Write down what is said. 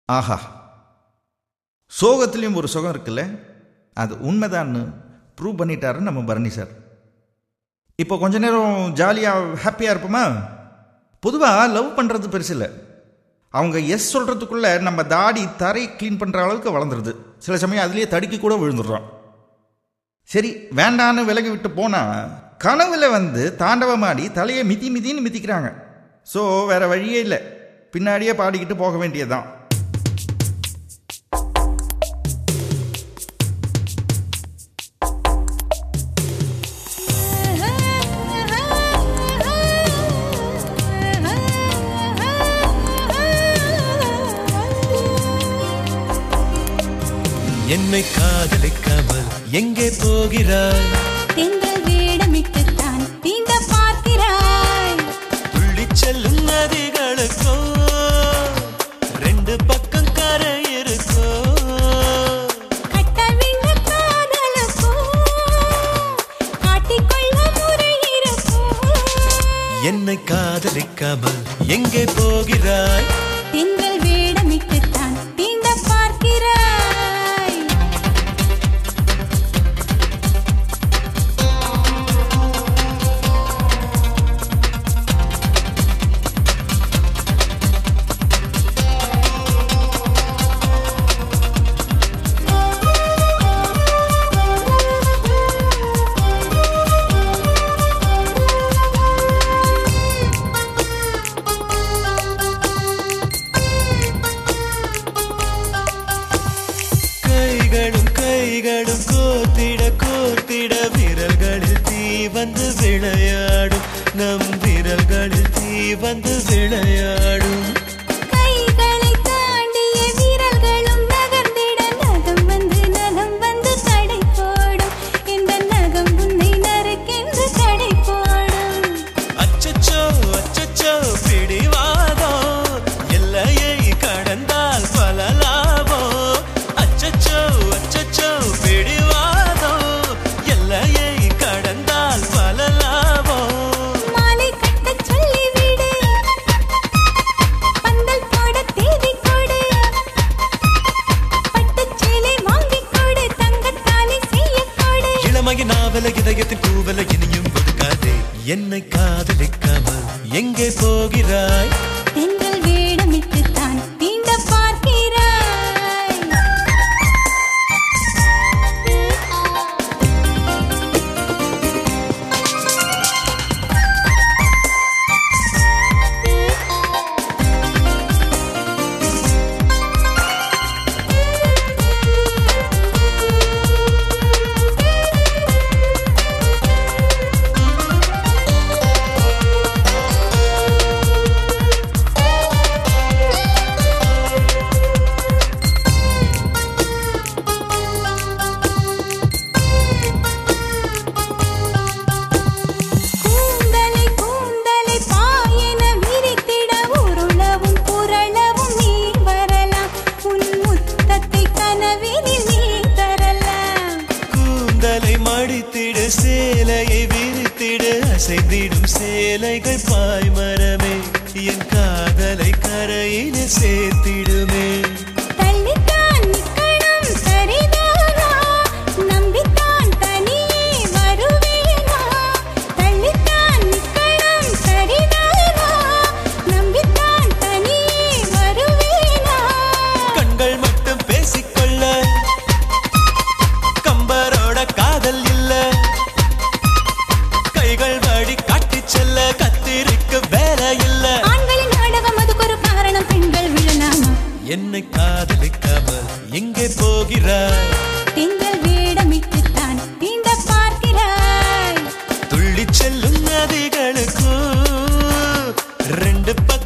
ஆஹா சோகத்துலேயும் ஒரு சுகம் இருக்குல்ல அது உண்மைதான்னு ப்ரூவ் பண்ணிட்டாரு நம்ம பரணி சார் இப்போ கொஞ்ச நேரம் ஜாலியாக ஹாப்பியாக இருப்போமா பொதுவாக லவ் பண்ணுறது பெருசு இல்லை அவங்க எஸ் சொல்கிறதுக்குள்ளே நம்ம தாடி தரை க்ளீன் பண்ணுற அளவுக்கு வளர்ந்துருது சில சமயம் அதுலேயே தடுக்கி கூட விழுந்துடுறோம் சரி வேண்டான்னு விலகி விட்டு போனால் கனவுல வந்து தாண்டவமாடி தலையை மிதி மிதின்னு மிதிக்கிறாங்க ஸோ வேற வழியே இல்லை பின்னாடியே பாடிக்கிட்டு போக வேண்டியதுதான் என்னை காதலிக்காமல் எங்கே போகிறாய் திங்கள் வேடமிட்டுத்தான் தீண்ட பார்க்கிறாய் துள்ளிச் செல்லும் நதிகளுக்கோ ரெண்டு பக்கம் கரை இருக்கோ கட்டவிழ்ந்த காதலுக்கோ காட்டிக்கொள்ள முறை இருக்கோ என்னை காதலிக்காமல் எங்கே போகிறாய் திங்கள் வேடமிட்டுத்தான் தீண்ட பார்க்கிறாய் கைகளும் கைகளும் கோர்த்திட கோர்த்திட விரல்களில் தீ வந்து விளையாடும் நம் விரல்களில் தீ வந்து விளையாடும் கைகளை தாண்டிய விரல்களும் நகர்ந்திட நகம் வந்து நகம் வந்து தடை போடும் இந்த நகம் உன்னை நறுக்கென்று தடை போடும் அச்சச்சோ அச்சச்சோ பிடிவாதோ எல்லையை கடந்தால் பல லாபம் அச்சச்சோ அச்சச்சோ பிடிவாதோ எல்லையை கடந்தால் பல லாபம் மாலை கட்டச் சொல்லிவிடு பந்தல் போட தேதி கொடு பட்டுச் சேலை வாங்கிக் கொடு தங்கத்தாலி செய்யக் கொடு இளமையின் நாவல இதயத்தின் கூவல இனியும் ஒதுக்காதே என்னை காதலிக்காமல் எங்கே போகிறாய் தென்றல் வேடமிட்டுத்தான் தீண்ட பார்க்கிறாய் கூந்தலை கூந்தலை பாயென விரித்திட உருளவும் புரளவும் நீ வரலாம் உன் முத்தத்தை கனவினில் நீ தரலாம் கூந்தலை மடித்திடு சேலையை விரித்திடு அசைந்திடும் சேலைகள் பாய்மரமே என் காதலை கரையில சேர்த்திடுமே தள்ளித்தான் நிக்கணும் சரிதானா நம்பித்தான் தனியே வருவேனா தள்ளித்தான் நிக்கணும் சரிதானா நம்பித்தான் தனியே வருவேனா கண்கள் மட்டும் பேசிக்கொள்ள கம்பரோட காதல் இல்ல கைகள் வழி காட்டிச் செல்ல கத்திரிக்கு வேலை இல்ல ஆண்களின் நாடகம் அதுக்கு ஒரு காரணம் பெண்கள் விழலாமா என்னை காதலிக்காமல் எங்கே போகிறாய் திங்கள் வேடமிட்டுத்தான் தீண்ட பார்க்கிறாய் துள்ளிச் செல்லும் நதிகளுக்கு ரெண்டு பக்கம்